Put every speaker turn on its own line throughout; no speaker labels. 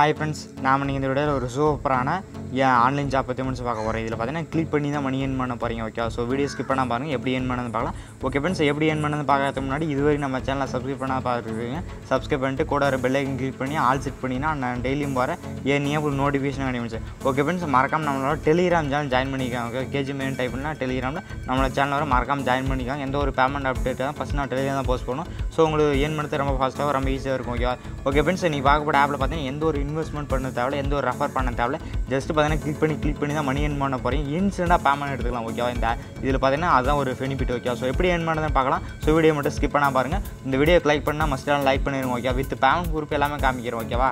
hi friends நாம் நீங்கள் இந்த வீடியோவில் ஒரு சூப்பரான ஏன் ஆன்லைன் ஜாப் பற்றி முடிச்சு பார்க்க போகிறோம் இதில் பார்த்தீங்கன்னா கிளிக் பண்ணி தான் மணி ஏர்ன் பண்ண போகிறீங்க ஓகே ஸோ வீடியோ ஸ்கிப் பண்ணால் பாருங்கள் எப்படி ஏர்ன் பண்ணது பார்க்கலாம் ஓகே ஃப்ரெண்ட்ஸ் எப்படி ஏர்ன் பண்ணது பார்க்கறதுக்கு முன்னாடி இதுவரை நம்ம சேனலை சப்ஸ்கிரைப் பண்ணால் பார்த்துருக்கீங்க சப்ஸ்கிரைப் பண்ணிட்டு கூட ஒரு பெல் ஐக்கன் கிளிக் பண்ணி ஆல் செட் பண்ணினா நான் டெய்லியும் வர ஏன் ஒரு நோட்டிஃபிகேஷன் கிடைச்சு ஓகே ஃப்ரெண்ட்ஸ் மறக்காம நம்மளோட டெலிகிராம் சேனல் ஜாயின் பண்ணிக்காங்க ஓகே கேஜி மெயின் டைப் பண்ணால் டெலிகிராமில் நம்மளோட சேனல் வர மறக்காம ஜாயின் பண்ணிக்காங்க எந்த ஒரு பேமெண்ட் அப்டேட் தான் ஃபஸ்ட் நான் டெலிகிராம் தான் போஸ்ட் பண்ணுவோம் ஸோ உங்களுக்கு ஏன் பண்ணுறது ரொம்ப ஃபாஸ்ட்டாக ரொம்ப ஈஸியாக இருக்கும் ஓகே ஓகே ஃப்ரெண்ட்ஸ் நீ பார்க்கப்பட்ட ஆப்பில் பார்த்தீங்கன்னா எந்த ஒரு இன்வெஸ்ட்மெண்ட் பண்ண தேவையில்ல எந்த ஒரு ரெஃபர் பண்ண தேவையில்ல ஜஸ்ட் பார்த்தீங்கன்னா கிளிக் பண்ணி கிளிக் பண்ணி தான் மணி ஏர்ன் பண்ண போகிறீங்க இன்ஸ்டண்ட்டாக பேமெண்ட் எடுத்துக்கலாம் ஓகேவா இந்த இதில் பார்த்தீங்கன்னா அதுதான் ஒரு பெனிஃபிட் ஓகே ஸோ எப்படி ஏர்ன் பண்ணுறதுன்னு பார்க்கலாம் ஸோ வீடியோ மட்டும் ஸ்கிப் பண்ணால் பாருங்கள் இந்த வீடியோ லைக் பண்ணால் மஸ்ட்டாக லைக் பண்ணிடுங்க ஓகே வித் பேமெண்ட் குரூப் எல்லாமே காமிக்கிறோம் ஓகேவா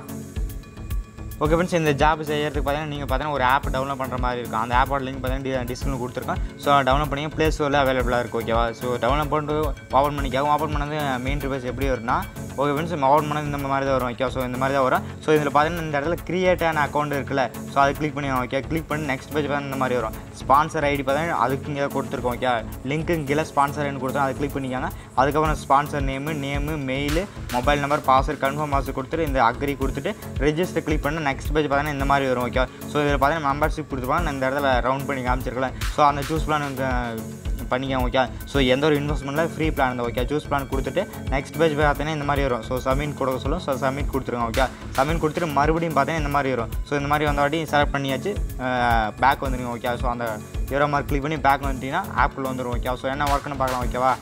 ஓகே ஃப்ரெண்ட்ஸ் இந்த ஜாப் செய்யறதுக்கு பார்த்தீங்கன்னா நீங்கள் பார்த்தீங்கன்னா ஒரு ஆப் டவுன்லோட் பண்ணுற மாதிரி இருக்கும் அந்த ஆப்போட லிங்க் பார்த்தீங்கன்னா டிஸ்கிரிப்ஷன் கொடுத்துருக்கோம் ஸோ டவுன்லோட் பண்ணி ப்ளே ஸ்டோரில் அவைலபிளாக இருக்கும் ஓகேவா ஸோ டவுன்லோட் பண்ணிட்டு ஓப்பன் பண்ணிக்காக ஓப்பன் பண்ணது மெயின் ரிவர்ஸ் எப்படி வரும்னா ஓகே ஃப்ரெண்ட்ஸ் ஓப்பன் பண்ணது இந்த மாதிரி தான் வரும் ஓகே ஸோ இந்த மாதிரி தான் வரும் ஸோ இதில் பார்த்தீங்கன்னா இந்த இடத்துல கிரியேட் ஆன அக்கௌண்ட் இருக்குல்ல ஸோ அதை கிளிக் பண்ணி ஓகே கிளிக் பண்ணி நெக்ஸ்ட் பேஜ் பார்த்தா இந்த மாதிரி வரும் ஸ்பான்சர் ஐடி பார்த்தீங்கன்னா அதுக்கு இங்கே கொடுத்துருக்கோம் ஓகே லிங்க்கு கீழே ஸ்பான்சர் ஐடி கொடுத்தோம் அதை கிளிக் பண்ணிக்காங்க அதுக்கப்புறம் sponsor name name mail mobile number password confirm password கொடுத்துட்டு இந்த அக்ரி கொடுத்துட்டு ரெஜிஸ்டர் கிளிக் பண்ணி நெக்ஸ்ட் பேஜ் பார்த்தீங்கன்னா இந்த மாதிரி வரும் ஓகே ஸோ இதில் பார்த்தீங்கன்னா மெம்பர்ஷிப் கொடுத்துருப்பாங்க நான் இந்த இடத்துல ரவுண்ட் பண்ணி காமிச்சிருக்கல ஸோ அந்த சூஸ் பிளான் பண்ணிக்க ஓகே ஸோ எந்த ஒரு இன்வெஸ்ட்மெண்ட்டில் ஃப்ரீ பிளான் தான் ஓகே சூஸ் பிளான் கொடுத்துட்டு நெக்ஸ்ட் பேஜ் பார்த்தீங்கன்னா இந்த மாதிரி வரும் ஸோ சப்மிட் கொடுக்க சொல்லும் ஸோ சப்மிட் கொடுத்துருங்க ஓகே சப்மிட் கொடுத்துட்டு மறுபடியும் பார்த்தீங்கன்னா இந்த மாதிரி வரும் ஸோ இந்த மாதிரி வந்த வாட்டி செலக்ட் பண்ணியாச்சு பேக் வந்துடுங்க ஓகே ஸோ அந்த ஹீரோ மார்க் கிளிக் பண்ணி பேக் வந்துட்டீங்கன்னா ஆப்பில் வந்துடும் ஓகே ஸோ என்ன ஒர்க்குன்னு பார்க்கலாம் ஓகேவா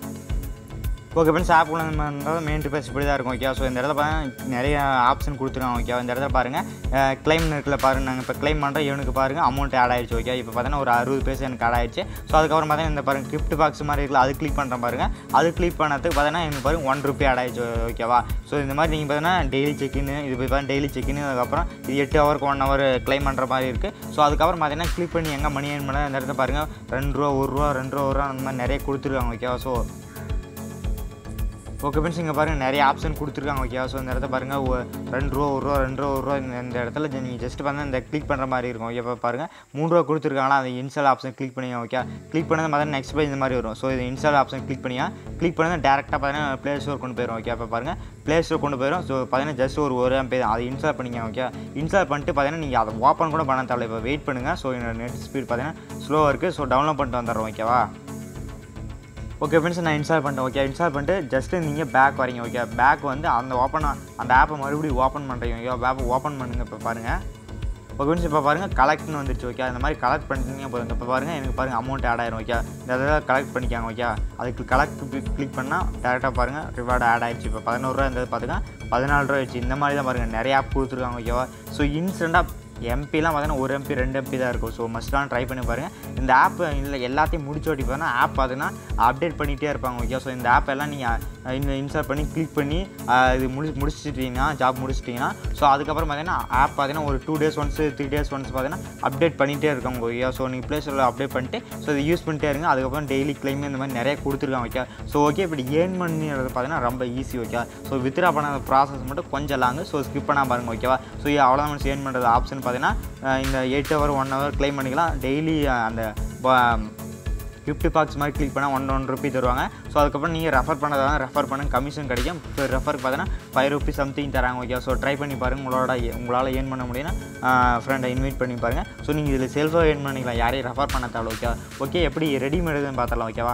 ஓகே ஃப்ரெண்ட்ஸ் ஆப் உள்ளது மெயின் ரிப்பேர்ஸ் இப்படி தான் இருக்கும் ஓகே ஸோ இந்த இடத்துல பாருங்கள் நிறைய ஆப்ஷன் கொடுத்துருக்காங்க ஓகே இந்த இடத்துல பாருங்கள் கிளைம் இருக்குல்ல பாருங்கள் நாங்கள் இப்போ கிளைம் பண்ணுறோம் இவனுக்கு பாருங்கள் அமௌண்ட் ஆட் ஆயிடுச்சு ஓகே இப்போ பார்த்தீங்கன்னா ஒரு அறுபது பேச எனக்கு ஆட் ஆயிடுச்சு ஸோ அதுக்கப்புறம் பார்த்தீங்கன்னா இந்த பாருங்கள் கிஃப்ட் பாக்ஸ் மாதிரி இருக்குல்ல அது கிளிக் பண்ணுறேன் பாருங்கள் அது கிளிக் பண்ணதுக்கு பார்த்தீங்கன்னா எனக்கு பாருங்கள் ஒன் ருபி ஆட் ஆயிடுச்சு ஓகேவா ஸோ இந்த மாதிரி நீங்கள் பார்த்தீங்கன்னா டெய்லி செக்இன் இது போய் பார்த்தா டெய்லி செக்இன் அதுக்கப்புறம் இது எட்டு ஹவருக்கு ஒன் ஹவர் கிளைம் பண்ணுற மாதிரி இருக்குது ஸோ அதுக்கப்புறம் பார்த்தீங்கன்னா கிளிக் பண்ணி எங்கே மணி ஏர்ன் பண்ண இந்த இடத்துல பாருங்கள் ரெண்டு ரூபா ஒரு ரூபா ரெண்டு ரூபா ஒரு ரூபா அந்த மாதிரி நிறைய கொடுத்துருக்காங்க ஓகேவா ஸோ ஓகே ஃப்ரெண்ட்ஸ் இங்கே பாருங்கள் நிறைய ஆப்ஷன் கொடுத்துருக்காங்க ஓகே ஸோ இந்த இடத்த பாருங்கள் ஒ- ரெண்டு ரூபா ஒரு ரூபா ரெண்டு ரூபா ஒரு ரூபா இந்த இந்த இடத்துல நீங்கள் ஜஸ்ட் பார்த்தா இந்த கிளிக் பண்ணுற மாதிரி இருக்கும் ஓகே இப்போ பாருங்கள் மூணு ரூபா கொடுத்துருக்காங்களா அந்த இன்ஸ்டால் ஆப்ஷன் கிளிக் பண்ணி ஓகே கிளிக் பண்ணது பார்த்தா நெக்ஸ்ட் பேஜ் இந்த மாதிரி வரும் ஸோ இது இன்ஸ்டால் ஆப்ஷன் கிளிக் பண்ணியா கிளிக் பண்ணது டேரெக்டாக பார்த்தீங்கன்னா ப்ளே ஸ்டோர் கொண்டு போயிடும் ஓகே இப்போ பாருங்கள் ப்ளே ஸ்டோர் கொண்டு போயிடும் ஸோ பார்த்தீங்கன்னா ஜஸ்ட் ஒரு ஒரு எம்பி அதை இன்ஸ்டால் பண்ணிங்க ஓகே இன்ஸ்டால் பண்ணிட்டு பார்த்தீங்கன்னா நீங்கள் அதை ஓப்பன் கூட பண்ண தேவையில்ல இப்போ வெயிட் பண்ணுங்கள் ஸோ என்னோட நெட் ஸ்பீட் பார்த்தீங்கன்னா ஸ்லோவாக இருக்குது ஸோ டவுன்லோட் பண்ணிட்டு வந்துடுறோம் ஓகேவா ஓகே ஃப்ரெண்ட்ஸ் நான் இன்ஸ்டால் பண்ணிட்டேன் ஓகே இன்ஸ்டால் பண்ணிட்டு ஜஸ்ட்டு நீங்கள் பேக் வரீங்க ஓகே பேக் வந்து அந்த ஓப்பன் அந்த ஆப்பை மறுபடியும் ஓப்பன் பண்ணுறீங்க ஓகே ஆப்பை ஓப்பன் பண்ணுங்க இப்போ பாருங்கள் ஓகே ஃப்ரெண்ட்ஸ் இப்போ பாருங்கள் கலெக்ட்னு வந்துருச்சு ஓகே அந்த மாதிரி கலெக்ட் பண்ணிட்டீங்க போதும் இப்போ பாருங்கள் எனக்கு பாருங்கள் அமௌண்ட் ஆட் ஆயிரும் ஓகே இந்த இதில் கலெக்ட் பண்ணிக்காங்க ஓகே அதுக்கு கலெக்ட் கிளிக் பண்ணால் டேரெக்டாக பாருங்கள் ரிவார்டு ஆட் ஆயிடுச்சு இப்போ பதினோருவா இருந்தது பார்த்துங்க பதினாலு ரூபா ஆயிடுச்சு இந்த மாதிரி தான் பாருங்கள் நிறைய ஆப் கொடுத்துருக்காங்க ஓகேவா ஸோ இன்ஸ்டண்ட்டாக எம்பிலாம் பார்த்தீங்கன்னா ஒரு எம்பி ரெண்டு எம்பி தான் இருக்கும் ஸோ மஸ்ட்டாக ட்ரை பண்ணி பாருங்கள் இந்த ஆப் இல்லை எல்லாத்தையும் முடிச்சு ஓட்டி பார்த்தீங்கன்னா ஆப் பார்த்தீங்கன்னா அப்டேட் பண்ணிகிட்டே இருப்பாங்க ஓகே ஸோ இந்த ஆப் எல்லாம் நீங்கள் இந்த இன்ஸ்டால் பண்ணி கிளிக் பண்ணி ஆஹ், இது முடி முடிச்சிட்டிங்கன்னா ஜாப் முடிச்சிட்டிங்கன்னா ஸோ அதுக்கப்புறம் பார்த்தீங்கன்னா ஆப் பார்த்தீங்கன்னா ஒரு two days once three days once பார்த்தீங்கன்னா அப்டேட் பண்ணிகிட்டே இருக்காங்க ஓகே ஸோ நீங்கள் ப்ளே ஸ்டோரில் அப்டேட் பண்ணிட்டு ஸோ இதை யூஸ் பண்ணிட்டே இருங்க அதுக்கப்புறம் டெய்லி கிளைம் இந்த மாதிரி நிறைய கொடுத்துருக்காங்க ஓகே ஸோ ஓகே இப்படி ஏர்ன் பண்ணிடுறது பார்த்தீங்கன்னா ரொம்ப ஈஸி ஓகே ஸோ வித்ரா பண்ண ப்ராசஸ் மட்டும் கொஞ்சம் லாங்கு ஸோ ஸ்கிப் பண்ணால் பாருங்க ஓகேவா ஸோ அவ்வளோதான் ஏர்ன் பண்ணுறது ஆப்ஷன் பார்த்தீங்கன்னா அஹ் இந்த eight hour one hour claim பண்ணிக்கலாம் டெய்லி அந்த கிஃப்ட் பாக்ஸ் மாதிரி கிளிக் பண்ணால் ஒன் ஒன் ருபி தருவாங்க ஸோ அதுக்கப்புறம் நீங்கள் ரெஃபர் பண்ணதாக ரெஃபர் பண்ண கமிஷன் கிடைக்கும் இப்போ ரெஃபருக்கு பார்த்தீங்கன்னா ஃபைவ் ருபி சம்திங் தராங்க ஓகே ஸோ ட்ரை பண்ணி பாருங்கள் உங்களோட உங்களால் ஏர்ன் பண்ண முடியும்னா ஃப்ரெண்டை இன்வைட் பண்ணி பாருங்கள் ஸோ நீங்கள் இதில் செல்ஃபாக ஏர்ன் பண்ணிக்கலாம் யாரையும் ரெஃபர் பண்ண தேவை ஓகே ஓகே எப்படி ரெடிமேடுன்னு பார்த்தலாம் ஓகேவா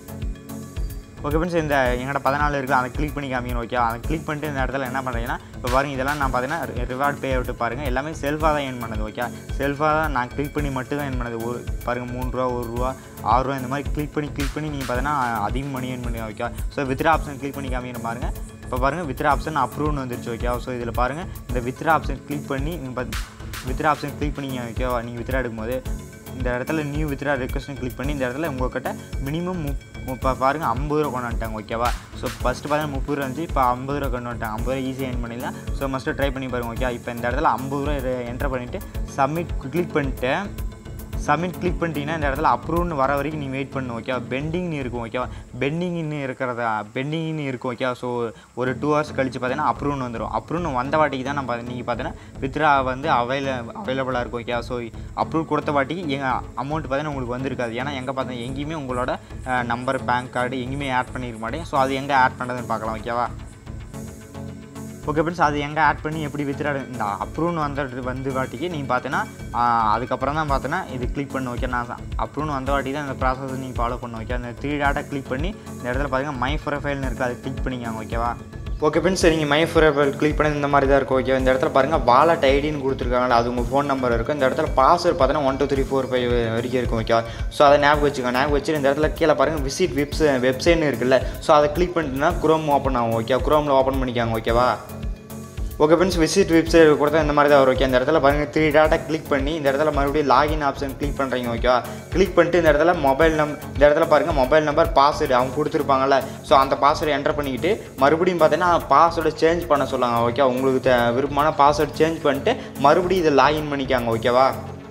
ஓகே ஃப்ரெண்ட்ஸ் இந்த எங்கள்கிட்ட பதினாலு இருக்குது அதை கிளிக் பண்ணி காமிக்கணும் ஓகே அதை கிளிக் பண்ணிட்டு இந்த இடத்துல என்ன பண்ணுறீங்கன்னா இப்போ பாருங்க இதெல்லாம் நான் பார்த்தீங்கன்னா ரிவார்ட் பே அவுட்டு பாருங்கள் எல்லாமே செல்ஃபாக தான் ஏர்ன் பண்ணது ஓகே செல்ஃபாக தான் நான் கிளிக் பண்ணி மட்டும் தான் ஏர்ன் பண்ணது ஒரு பாருங்கள் மூணு ரூபா ஒரு ரூபா ஆறு ரூபா இந்த மாதிரி கிளிக் பண்ணி கிளிக் பண்ணி நீங்கள் பார்த்தீங்கன்னா அதிகம் மணி ஏர்ன் பண்ணி okay so withdraw option click பண்ணி காமிக்கணும் பாருங்கள் இப்போ பாருங்கள் வித்ரா ஆப்ஷன் அப்ரூவ்னு வந்துருச்சு ஓகே ஸோ இதில் பாருங்கள் இந்த வித்ரா ஆப்ஷன் கிளிக் பண்ணி நீங்கள் பார்த்து வித்ரா ஆப்ஷன் கிளிக் பண்ணிங்க ஓகேவா நீங்கள் வித்ரா எடுக்கும்போது இந்த இடத்துல நியூ வித்ரா ரெக்வஸ்ட்னு கிளிக் பண்ணி இந்த இடத்துல உங்கள்கிட்ட மினிமம் முப் இப்போ பாருங்கள் ஐம்பது ரூபா கொண்டு வந்துட்டாங்க ஓகேவா ஸோ ஃபஸ்ட்டு பார்த்தீங்கன்னா முப்பது ரூபா இருந்துச்சு இப்போ ஐம்பது ரூபா கொண்டு வந்துட்டாங்க ஐம்பது ரூபா ஈஸியாக ஏர்ன் பண்ணிடலாம் ஸோ மஸ்ட்டு ட்ரை பண்ணி பாருங்க ஓகே இப்போ இந்த இடத்துல ஐம்பது ரூபா என்டர் பண்ணிவிட்டு சப்மிட் கிளிக் பண்ணிட்டு சப்மிட் கிளிக் பண்ணிட்டீங்கன்னா இந்த இடத்துல அப்ரூவ்னு வர வரைக்கும் நீ வெயிட் பண்ணணும் ஓகேவா பெண்டிங்னு இருக்கும் ஓகேவா பெண்டிங்னு இருக்கிறதா பெண்டிங்னு இருக்கும் ஓகேவா ஸோ ஒரு டூ ஹவர்ஸ் கழிச்சு பார்த்தீங்கன்னா அப்ரூவ்னு வந்துடும் அப்ரூவ்னு வந்த வாட்டிக்கு தான் நம்ம நீங்கள் பார்த்தீங்கன்னா வித்ரா வந்து அவைல அவைலபிளாக இருக்கும் ஓகேவா ஸோ அப்ரூவ் கொடுத்த வாட்டிக்கு எங்கள் அமௌண்ட் பார்த்தீங்கன்னா உங்களுக்கு வந்திருக்காது ஏன்னா எங்கே பார்த்தா எங்கேயுமே உங்களோட நம்பர் பேங்க் கார்டு எங்கேயுமே ஆட் பண்ணியிருக்க மாட்டேன் ஸோ அது எங்கே ஆட் பண்ணுறதுன்னு பார்க்கலாம் ஓகேவா ஓகே ஃப்ரெண்ட்ஸ் அது எங்கே ஆட் பண்ணி எப்படி வித்ரா இந்த அப்ரூவ்னு வந்த வந்து வாட்டிக்கு நீங்கள் பார்த்தீங்கன்னா அதுக்கப்புறம் தான் பார்த்தீங்கன்னா இது கிளிக் பண்ண ஓகே நான் அப்ரூவ்னு வந்த வாட்டி தான் இந்த ப்ராசஸ் நீங்கள் ஃபாலோ பண்ண ஓகே அந்த த்ரீ டாட்டை கிளிக் பண்ணி இந்த இடத்துல பார்த்தீங்கன்னா மை ப்ரொஃபைல்னு இருக்குது அதை கிளிக் பண்ணிக்கோங்க ஓகேவா ஓகே ஃப்ரெண்ட்ஸ் நீங்கள் மை ப்ரொஃபைல் கிளிக் பண்ணி இந்த மாதிரி தான் இருக்கும் ஓகே இந்த இடத்துல பாருங்கள் வாலெட் ஐடின்னு கொடுத்துருக்காங்களா அது உங்கள் ஃபோன் நம்பர் இருக்கும் இந்த இடத்துல பாஸ்வேர்ட் பார்த்தீங்கன்னா one two three four five வரைக்கும் இருக்கும் ஓகேவா ஸோ அதை ஞாபகம் வச்சுக்கோங்க ஞாபகம் வச்சு இந்த இடத்துல கீழே பாருங்கள் விசிட் வெப்ஸ் வெப்சைட்னு இருக்குல்ல ஸோ அதை கிளிக் பண்ணிட்டுனா குரோம் ஓப்பன் ஆகும் ஓகே குரோமில் ஓப்பன் பண்ணிக்காங்க ஓகேவா ஓகே ஃப்ரெண்ட்ஸ் விசிட் வெப்சைட் கொடுத்தா இந்த மாதிரி தான் வரும் ஓகே இந்த இடத்துல பாருங்கள் த்ரீ டாட்டா கிளிக் பண்ணி இந்த இடத்துல மறுபடியும் லாகின் ஆப்ஷன் கிளிக் பண்ணுறீங்க ஓகேவா கிளிக் பண்ணிட்டு இந்த இடத்துல மொபைல் நம் இந்த இடத்துல பாருங்கள் மொபைல் நம்பர் பாஸ்வேர்டு அவங்க கொடுத்துருப்பாங்கல்ல ஸோ அந்த பாஸ்வேர்டு என்டர் பண்ணிக்கிட்டு மறுபடியும் பார்த்தீங்கன்னா பாஸ்வேர்டு சேஞ்ச் பண்ண சொல்லுவாங்க ஓகே உங்களுக்கு தே- விருப்பமான பாஸ்வேர்டு சேஞ்ச் பண்ணிட்டு மறுபடியும் இதை லாகின் பண்ணிக்காங்க ஓகேவா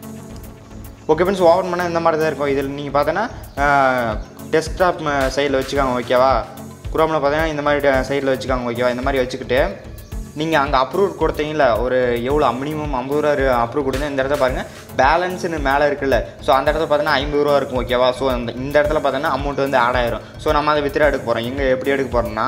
ஓகே ஃப்ரெண்ட்ஸ் ஓப்பன் பண்ணால் இந்த மாதிரி தான் இருக்கும் இதில் நீங்கள் பார்த்தோன்னா டெஸ்க்டாப் சைடில் வச்சுக்காங்க ஓகேவா குரோமில் பார்த்தீங்கன்னா இந்த மாதிரி சைடில் வச்சுக்காங்க ஓகேவா இந்த மாதிரி வச்சுக்கிட்டு நீங்கள் அங்கே அப்ரூவ் கொடுத்தீங்களா ஒரு எவ்வளோ மினிமம் ஐம்பது ரூபா அப்ரூவ் கொடுங்க இந்த இடத்துல பாருங்கள் பேலன்ஸ்னு மேலே இருக்குல்ல ஸோ அந்த இடத்துல பார்த்தீங்கன்னா ஐம்பது ரூபா இருக்கும் ஓகேவா ஸோ அந்த இந்த இடத்துல பார்த்தீங்கன்னா அமௌண்ட் வந்து ஆட் ஆயிரும் ஸோ நம்ம அதை வித்ரா எடுக்க போகிறோம் எங்கே எப்படி எடுக்க போகிறோம்னா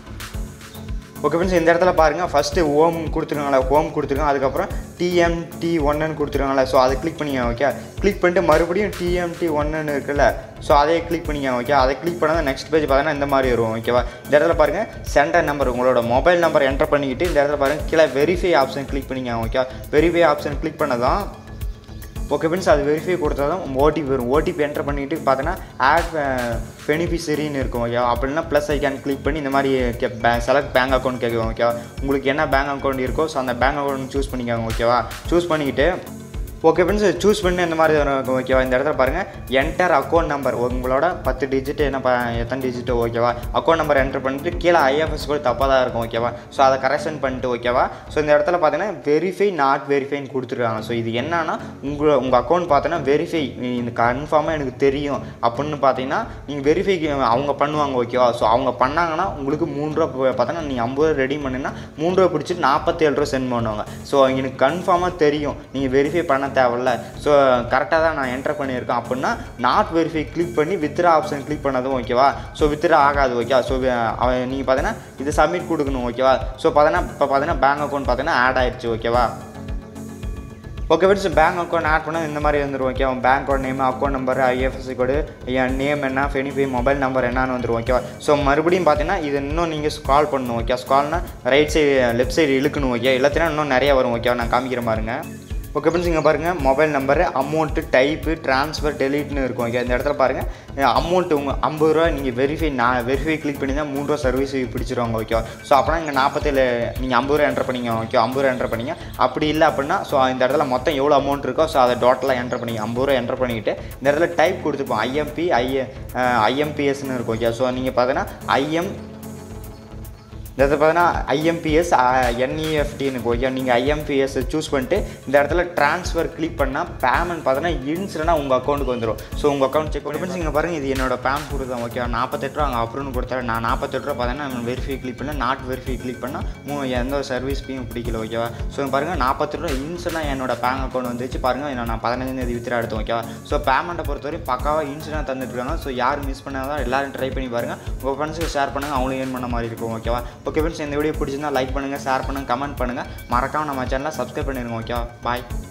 ஓகே ஃப்ரெண்ட்ஸ் இந்த இடத்துல பாருங்கள் ஃபஸ்ட்டு ஓம் கொடுத்துருக்காங்களா ஹோம் கொடுத்துருக்காங்க அதுக்கப்புறம் டிஎம்டி ஒன்னு கொடுத்துருக்காங்களா ஸோ அதை கிளிக் பண்ணிக்கோங்க ஓகே கிளிக் பண்ணிட்டு மறுபடியும் டிஎம்டி ஒன்னு இருக்குல்ல ஸோ அதை கிளிக் பண்ணிக்கோங்க ஓகே அதை கிளிக் பண்ணால் நெக்ஸ்ட் பேஜ் பார்த்தீங்கன்னா இந்த மாதிரி வரும் ஓகேவா இந்த இடத்துல பாருங்கள் சென்டர் நம்பர் உங்களோட மொபைல் நம்பர் என்டர் பண்ணிக்கிட்டு இந்த இடத்துல பாருங்கள் கீழே வெரிஃபை ஆப்ஷன் கிளிக் பண்ணிக்கோங்க ஓகே வெரிஃபை ஆப்ஷன் கிளிக் பண்ணதான் ஓகே ஃப்ரெண்ட்ஸ் அது வெரிஃபை கொடுத்தா தான் ஓடிபி வரும் ஓடிபி என்டர் பண்ணிட்டு பார்த்தோன்னா ஆட் பெனிஃபிஷரின்னு இருக்கும் ஓகே அப்படின்னா ப்ளஸ் ஐக்கான் கிளிக் பண்ணி இந்த மாதிரி செலக்ட் பேங்க் அக்கௌண்ட் கேட்கும் ஓகேவா உங்களுக்கு என்ன பேங்க் அக்கௌண்ட் இருக்கோ ஸோ அந்த பேங்க் அக்கௌண்ட் சூஸ் பண்ணிக்கோங்க ஓகேவா சூஸ் பண்ணிக்கிட்டு ஓகே ஃப்ரெண்ட்ஸ் சூஸ் பண்ணி இந்த மாதிரி இருக்கும் ஓகேவா இந்த இடத்துல பாருங்கள் என்டர் அக்கௌண்ட் நம்பர் உங்களோட பத்து டிஜிட் என்ன ப எத்தனை டிஜிட் ஓகேவா அக்கௌண்ட் நம்பர் என்டர் பண்ணிட்டு கீழே ஐஎஃப்எஸ் கூட தப்பாக தான் இருக்கும் ஓகேவா ஸோ அதை கரெக்ஷன் பண்ணிட்டு ஓகேவா ஸோ இந்த இடத்துல பார்த்தீங்கன்னா வெரிஃபை நாட் வெரிஃபைன்னு கொடுத்துருக்காங்க ஸோ இது என்னன்னா உங்கள் உங்கள் அக்கௌண்ட் பார்த்தீங்கன்னா வெரிஃபை இந்த கன்ஃபார்மாக எனக்கு தெரியும் அப்படின்னு பார்த்தீங்கன்னா நீங்கள் வெரிஃபைக்கு அவங்க பண்ணுவாங்க ஓகேவா ஸோ அவங்க பண்ணாங்கன்னா உங்களுக்கு மூணு ரூபா பார்த்தீங்கன்னா நீங்கள் ஐம்பது ரூபா ரெடி பண்ணினா மூணு ரூபா பிடிச்சிட்டு நாற்பத்தேழு ரூபா சென்ட் பண்ணுவாங்க ஸோ எனக்கு கன்ஃபார்மாக தெரியும் நீங்கள் வெரிஃபை பண்ண தேவையில்ல ஸோ கரெக்டாக தான் நான் என்டர் பண்ணியிருக்கேன் அப்படின்னா நாட் வெரிஃபை கிளிக் பண்ணி வித்ரா ஆப்ஷன் கிளிக் பண்ணதும் ஓகேவா ஸோ வித்ரா ஆகாது ஓகேவா ஸோ நீங்கள் பார்த்தீங்கன்னா இதை சப்மிட் கொடுக்கணும் ஓகேவா ஸோ பார்த்தீங்கன்னா இப்போ பார்த்தீங்கன்னா பேங்க் அக்கௌண்ட் பார்த்தீங்கன்னா ஆட் ஆயிடுச்சு ஓகேவா okay friends bank account add பண்ணால் இந்த மாதிரி வந்துடும் ஓகே அவன் பேங்க்கோட name account number IFSC code என் நேம் என்ன ஃபெனிஃபை மொபைல் நம்பர் என்னன்னு வந்துடும் ஓகேவா ஸோ மறுபடியும் பார்த்தீங்கன்னா இது இன்னும் நீங்கள் ஸ்கால் பண்ணணும் ஓகே ஸ்கால்னா ரைட் சைடு லெஃப்ட் சைடு இழுக்கணும் ஓகே எல்லாத்தினா இன்னும் நிறையா வரும் ஓகேவா நான் காமிக்கிற பாருங்க ஓகே ஃப்ரெண்ட்ஸ் இங்கே பாருங்கள் mobile number amount type transfer டெலிட்னு இருக்கும் ஓகே இந்த இடத்துல பாருங்கள் அமௌண்ட் உங்கள் ஐம்பது ரூபா நீங்கள் வெரிஃபை நான் வெரிஃபை கிளிக் பண்ணி தான் மூணு ரூபா சர்வீஸ் பிடிச்சிருவாங்க ஓகே ஸோ அப்போனா இங்கே நாற்பத்தேழு நீங்கள் ஐம்பது ரூபா என்டர் பண்ணிங்க ஓகே ஐம்பது ரூபா என்டர் பண்ணிங்க அப்படி இல்லை அப்படின்னா ஸோ இந்த இடத்துல மொத்தம் எவ்வளோ அமௌண்ட் இருக்கோ ஸோ அதை டோட்டலாக என்டர் பண்ணி ஐம்பது ரூபா என்டர் பண்ணிக்கிட்டு இந்த இடத்துல டைப் கொடுத்துருப்போம் ஐஎம்பி ஐ ஐஎம்பிஎஸ்னு இருக்கும் ஓகே ஸோ நீங்கள் பார்த்தீங்கன்னா ஐஎம் இந்த இடத்துல பார்த்தீங்கன்னா ஐஎம்பிஎஸ் என்இஎஃப்டின்னு ஓகே நீங்கள் ஐஎம்பிஎஸ் சூஸ் பண்ணிட்டு இந்த இடத்துல ட்ரான்ஸ்ஃபர் கிளிக் பண்ணால் பேமெண்ட் பார்த்தீங்கன்னா இன்ஸ்டன்ட்டாக உங்கள் அக்கௌண்ட்டுக்கு வந்துடும் ஸோ உங்கள் அக்கௌண்ட் செக் பண்ணி இங்கே பாருங்கள் இது என்னோட பேம் கொடுத்தேன் ஓகே நாற்பத்தெட்டு ரூபா அங்கே அப்ரூவ்னு கொடுத்தாரு நான் நாற்பத்தெட்டு ரூபா பார்த்தீங்கன்னா வெரிஃபை கிளிக் பண்ணேன் நாட் வெரிஃபை கிளிக் பண்ணால் மூ எந்த ஒரு சர்வீஸ் ஃபீயும் பிடிக்கல ஓகேவா ஸோ பாருங்கள் நாற்பத்தெட்டு ரூபா இன்ஸ்டன்ட்டாக என்னோட பேங்க் அக்கௌண்ட் வந்துச்சு பாருங்கள் நான் பதினஞ்சாம் தேதி வித்ரா எடுத்தோம் ஓகேவா ஸோ பேமெண்ட்டை பொறுத்தவரைக்கும் பக்காவாக இன்ஸ்டன்ட்டாக தந்துட்டு இருக்காங்க ஸோ யாரும் மிஸ் பண்ணாதான் எல்லாரும் ட்ரை பண்ணி பாருங்கள் உங்கள் ஃப்ரெண்ட்ஸுக்கு ஷேர் பண்ணுங்கள் அவங்களும் ஏர்ன் பண்ண மாதிரி இருக்கும் ஓகேவா ஓகே ஃப்ரெண்ட்ஸ் இந்த வீடியோ பிடிச்சிருந்தா லைக் பண்ணுங்கள் ஷேர் பண்ணுங்கள் கமெண்ட் பண்ணுங்கள் மறக்காம நம்ம சேனலை சப்ஸ்கிரைப் பண்ணிடுங்க ஓகேவா பாய்